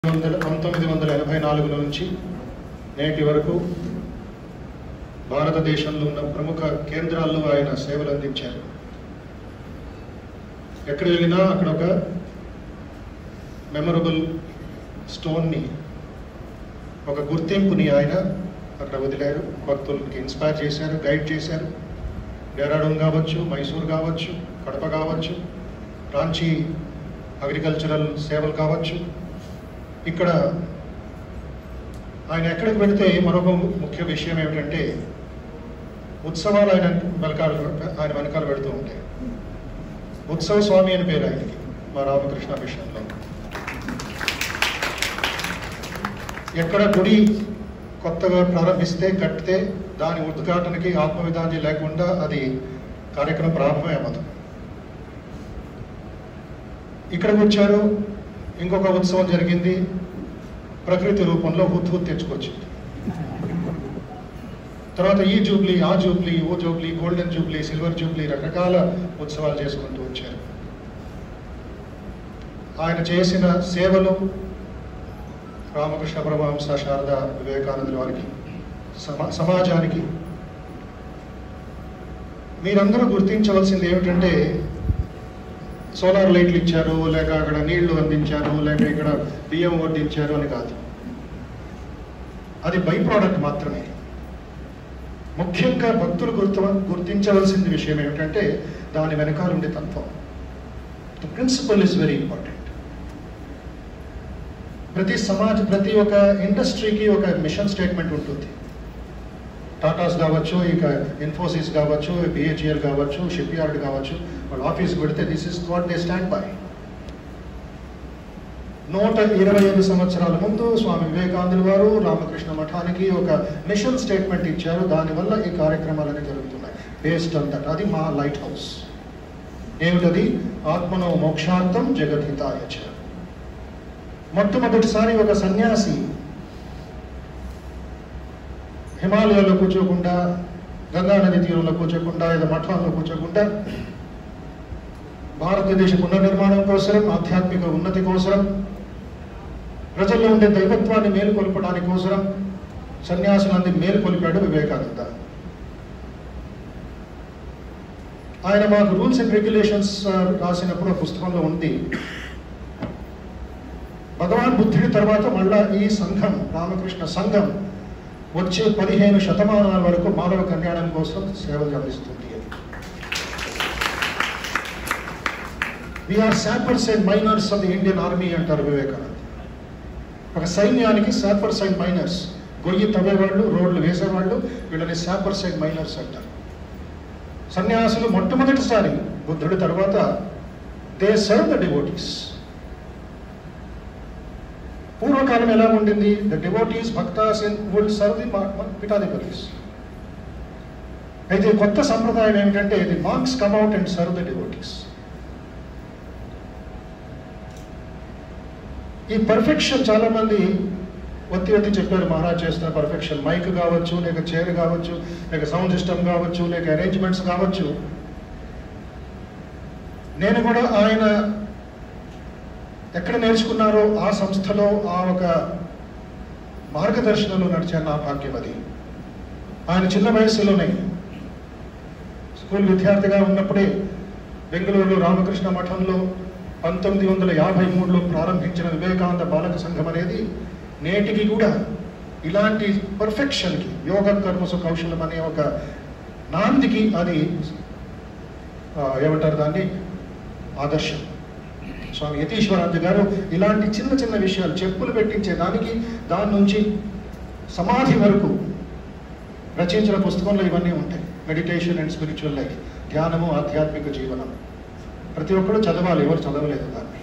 వందల పంతొమ్మిది వందల ఎనభై నాలుగు నుంచి నేటి వరకు భారతదేశంలో ఉన్న ప్రముఖ కేంద్రాల్లో ఆయన సేవలు అందించారు ఎక్కడ వెళ్ళినా అక్కడ ఒక మెమరబుల్ స్టోన్ని ఒక గుర్తింపుని ఆయన అక్కడ వదిలారు భక్తులకి ఇన్స్పైర్ చేశారు గైడ్ చేశారు డెరాడూన్ కావచ్చు మైసూర్ కావచ్చు కడప కావచ్చు రాంచీ అగ్రికల్చరల్ సేవలు కావచ్చు ఇక్కడ ఆయన ఎక్కడికి వెళితే మరొక ముఖ్య విషయం ఏమిటంటే ఉత్సవాలు ఆయన వెనకాల ఆయన వెనకాల పెడుతూ ఉంటాయి ఉత్సవ స్వామి అని పేరు ఆయనకి మా రామకృష్ణ మిషన్లో ఎక్కడ గుడి కొత్తగా ప్రారంభిస్తే కట్టితే దాని ఉద్ఘాటనకి ఆత్మవిధాన్ని లేకుండా అది కార్యక్రమం ప్రారంభమే అవ్వదు ఇక్కడికి వచ్చారు ఇంకొక ఉత్సవం జరిగింది ప్రకృతి రూపంలో హుత్ హుత్ తెచ్చుకొచ్చింది తర్వాత ఈ జూబ్లీ ఆ జూబ్లీ ఓ jubilee golden jubilee silver jubilee రకరకాల ఉత్సవాలు చేసుకుంటూ వచ్చారు ఆయన చేసిన సేవలు రామకృష్ణ పరమహంస శారద వివేకానందుల వారికి సమా సమాజానికి మీరందరూ గుర్తించవలసింది ఏమిటంటే సోలార్ లైట్లు ఇచ్చారు లేక అక్కడ నీళ్లు అందించారు లేక ఇక్కడ బియ్యం వడ్డించారు అని కాదు అది బై ప్రోడక్ట్ మాత్రమే ముఖ్యంగా భక్తులు గుర్తు గుర్తించవలసిన విషయం ఏమిటంటే దాని వెనకాల ఉండే తత్వం the principle is very important ప్రతి సమాజ ప్రతి ఒక్క ఇండస్ట్రీకి ఒక మిషన్ స్టేట్మెంట్ ఉంటుంది టాటాస్ కావచ్చు ఇక ఇన్ఫోసిస్ కావచ్చు బిహెచ్ఎల్ కావచ్చు షిప్ యార్డ్ కావచ్చు వాళ్ళ ఆఫీస్కి పెడితే this is what they stand by నూట ఇరవై ఐదు సంవత్సరాల ముందు స్వామి వివేకానందుల వారు రామకృష్ణ మఠానికి ఒక మిషన్ స్టేట్మెంట్ ఇచ్చారు దానివల్ల ఈ కార్యక్రమాలన్నీ జరుగుతున్నాయి బేస్డ్ ఆన్ దట్ అది మా లైట్ హౌస్ ఏమిటది ఆత్మనో మోక్షార్థం జగద్హితాయ చ మొట్టమొదటిసారి ఒక సన్యాసి హిమాలయాల్లో కూర్చోకుండా గంగా నది తీరంలో కూర్చోకుండా ఏదో మఠంలో కూర్చోకుండా భారతదేశ పునర్నిర్మాణం కోసరం ఆధ్యాత్మిక ఉన్నతి కోసరం ప్రజల్లో ఉండే దైవత్వాన్ని మేలుకొల్పడానికి కోసరం సన్యాసులంది మేలుకొలిపాడు వివేకానంద ఆయన మాకు రూల్స్ అండ్ రెగ్యులేషన్స్ రాసినప్పుడు ఆ పుస్తకంలో ఉంది భగవాన్ బుద్ధుడి తర్వాత మళ్ళా ఈ సంఘం రామకృష్ణ సంఘం వచ్చే పదిహేను శతమానాల వరకు మానవ కళ్యాణం కోసం సేవలు అందిస్తుంది అని we are sappers and miners of the Indian army అంటారు వివేకానంద్ ఒక సైన్యానికి శాపర్స్ అండ్ మైనర్స్ గొయ్యి తవ్వేవాళ్ళు రోడ్లు వేసేవాళ్ళు వీళ్ళని శాపర్స్ అండ్ మైనర్స్ అంటారు సన్యాసులు మొట్టమొదటిసారి బుద్ధుడి తర్వాత దే సర్వ్ ద డివోటీస్ పూర్వకాలం ఎలా ఉండింది ద డివోటీస్ భక్తాస్ ఇన్ వుడ్ సర్వ్ ది పిఠాధిపతిస్ అయితే కొత్త సంప్రదాయం ఏమిటంటే the monks come out and serve the devotees ఈ పర్ఫెక్షన్ చాలా మంది ఒత్తి ఒత్తి చెప్పారు మహారాజ్ చేస్తున్న పర్ఫెక్షన్ మైక్ కావచ్చు లేక చైర్ కావచ్చు లేక సౌండ్ సిస్టమ్ కావచ్చు లేక అరేంజ్మెంట్స్ కావచ్చు నేను కూడా ఆయన ఎక్కడ నేర్చుకున్నారో ఆ సంస్థలో ఆ ఒక మార్గదర్శనంలో నడిచాను నా భాగ్యం అది ఆయన చిన్న వయస్సులోనే స్కూల్ విద్యార్థిగా ఉన్నప్పుడే బెంగళూరులో రామకృష్ణ మఠంలో పంతొమ్మిది వందల యాభై మూడులో ప్రారంభించిన వివేకానంద బాలక సంఘం అనేది నేటికి కూడా ఇలాంటి పర్ఫెక్షన్కి యోగ కర్మసు కౌశలం అనే ఒక నాందికి అది ఆ, ఏమంటారు దాన్ని ఆదర్శం స్వామి యతీశ్వరాంజ గారు ఇలాంటి చిన్న చిన్న విషయాలు చెప్పులు పెట్టించే దానికి దాని నుంచి సమాధి వరకు రచించిన పుస్తకంలో ఇవన్నీ ఉంటాయి మెడిటేషన్ అండ్ స్పిరిచువల్ లైఫ్ ధ్యానము ఆధ్యాత్మిక జీవనం ప్రతి ఒక్కరు చదవాలి ఎవరు చదవలేదు దాన్ని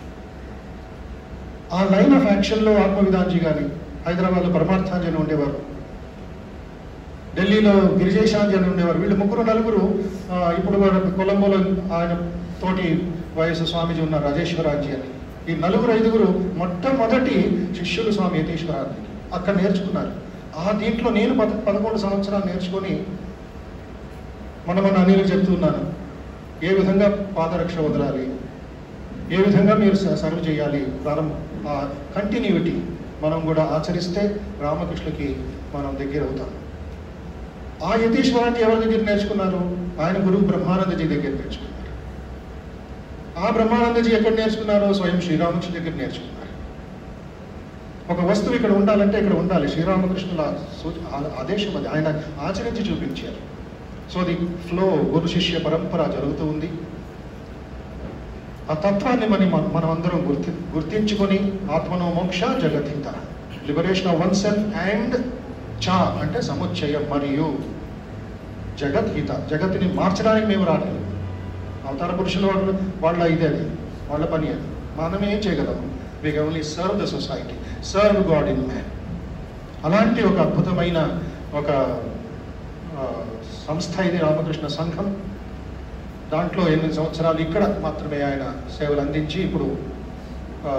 ఆ లైన్ ఆఫ్ యాక్షన్లో ఆత్మవిధాంజీ గారి హైదరాబాద్లో పరమార్థాంజలి ఉండేవారు ఢిల్లీలో గిరిజేషాంజి అని ఉండేవారు వీళ్ళు ముగ్గురు నలుగురు ఆ, ఇప్పుడు వారు కొలంబోలో ఆయన తోటి వయసు స్వామీజీ ఉన్న రాజేశ్వరాజీ అని ఈ నలుగురు ఐదుగురు మొట్టమొదటి శిష్యులు స్వామి యతీశ్వరాజీ అక్కడ నేర్చుకున్నారు ఆ దీంట్లో నేను పద పదకొండు సంవత్సరాలు నేర్చుకొని మన మన అనిల్ చెప్తున్నాను ఏ విధంగా పాదరక్ష వదలాలి ఏ విధంగా మీరు స- సర్వ్ చేయాలి ప్రారంభం ఆ కంటిన్యూటీ మనం కూడా ఆచరిస్తే రామకృష్ణుకి మనం దగ్గర అవుతాం ఆ యతీశ్వరాన్ని ఎవరి దగ్గర నేర్చుకున్నారు ఆయన గురువు బ్రహ్మానందజీ దగ్గర నేర్చుకున్నారు ఆ బ్రహ్మానందజీ ఎక్కడ నేర్చుకున్నారో స్వయం శ్రీరామకృష్ణ దగ్గర నేర్చుకున్నారు ఒక వస్తువు ఇక్కడ ఉండాలంటే ఇక్కడ ఉండాలి శ్రీరామకృష్ణుల సూచ- ఆ- ఆదేశం అది ఆయన ఆచరించి చూపించారు సో ది ఫ్లో గురు శిష్య పరంపర జరుగుతూ ఉంది ఆ తత్వాన్ని మనం మనం అందరం గుర్తి గుర్తించుకొని ఆత్మనో మోక్ష జగద్హిత liberation of one self and చా అంటే సముచ్చయం మరియు జగద్హిత జగత్తుని మార్చడానికి మేము రావట్లేదు అవతార పురుషుల వాళ్ళు వాళ్ళ ఇదే అది వాళ్ళ పని అది మనం ఏం చేయగలం we can only serve the society serve God in man అలాంటి ఒక అద్భుతమైన ఒక ఆ, సంస్థ ఇది రామకృష్ణ సంఘం దాంట్లో ఎనిమిది సంవత్సరాలు ఇక్కడ మాత్రమే ఆయన సేవలు అందించి ఇప్పుడు ఆ,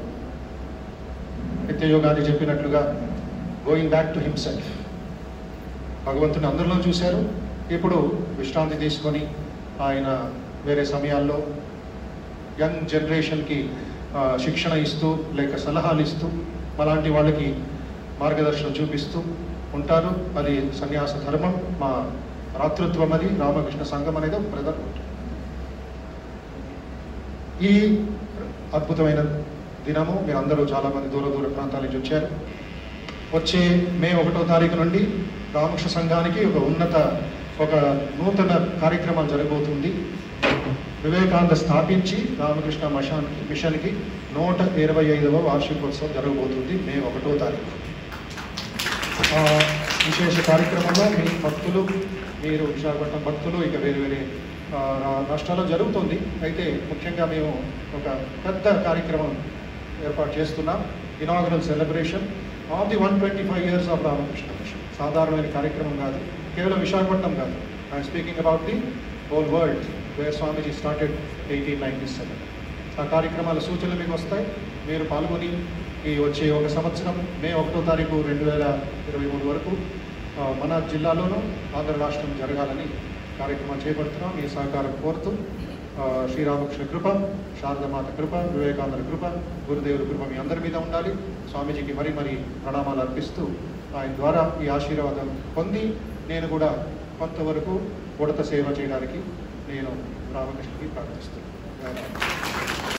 నిత్యయోగాది చెప్పినట్లుగా గోయింగ్ బ్యాక్ టు హిమ్సెల్ఫ్ భగవంతుని అందరిలో చూశారు ఇప్పుడు విశ్రాంతి తీసుకొని ఆయన వేరే సమయాల్లో యంగ్ జనరేషన్కి ఆ, శిక్షణ ఇస్తూ లేక సలహాలు ఇస్తూ అలాంటి వాళ్ళకి మార్గదర్శనం చూపిస్తూ ఉంటారు అది సన్యాస ధర్మం మా రాతృత్వం అది రామకృష్ణ సంఘం అనేది ఒక బ్రదర్ ఈ అద్భుతమైన దినము మీరందరూ చాలా మంది దూర దూర ప్రాంతాల నుంచి వచ్చారు వచ్చే మే ఒకటో తారీఖు నుండి రామకృష్ణ సంఘానికి ఒక ఉన్నత ఒక నూతన కార్యక్రమం జరగబోతుంది వివేకానంద స్థాపించి రామకృష్ణ మషాన్కి మిషన్కి నూట ఇరవై ఐదవ వార్షికోత్సవం జరగబోతుంది మే ఒకటో తారీఖు ఆ విశేష కార్యక్రమంలో మీ భక్తులు మీరు విశాఖపట్నం భక్తులు ఇక వేరే వేరే ఆ, రా- రాష్ట్రాల్లో జరుగుతుంది అయితే ముఖ్యంగా మేము ఒక పెద్ద కార్యక్రమం ఏర్పాటు చేస్తున్నాం inaugural celebration of the one twenty five years of Ramakrishna mission సాధారణమైన కార్యక్రమం కాదు కేవలం విశాఖపట్నం కాదు I'm speaking about the whole world where Swamiji started eighteen ninety seven ఆ కార్యక్రమాల సూచనలు మీకు వస్తాయి మీరు పాల్గొని ఈ వచ్చే ఒక సంవత్సరం మే ఒకటో తారీఖు రెండు వేల ఇరవై మూడు వరకు ఆ, మన జిల్లాలోనూ ఆంధ్ర రాష్ట్రం జరగాలని కార్యక్రమం చేపడుతున్నాం ఈ సహకారం కోరుతూ ఆ, శ్రీరామకృష్ణ కృప శారదమాత కృప వివేకానంద కృప గురుదేవుడి కృప మీ అందరి మీద ఉండాలి స్వామీజీకి మరీ మరీ ప్రణామాలు అర్పిస్తూ ఆయన ద్వారా ఈ ఆశీర్వాదం పొంది నేను కూడా కొంతవరకు ఉడత సేవ చేయడానికి నేను రామకృష్ణకి ప్రార్థిస్తున్నాను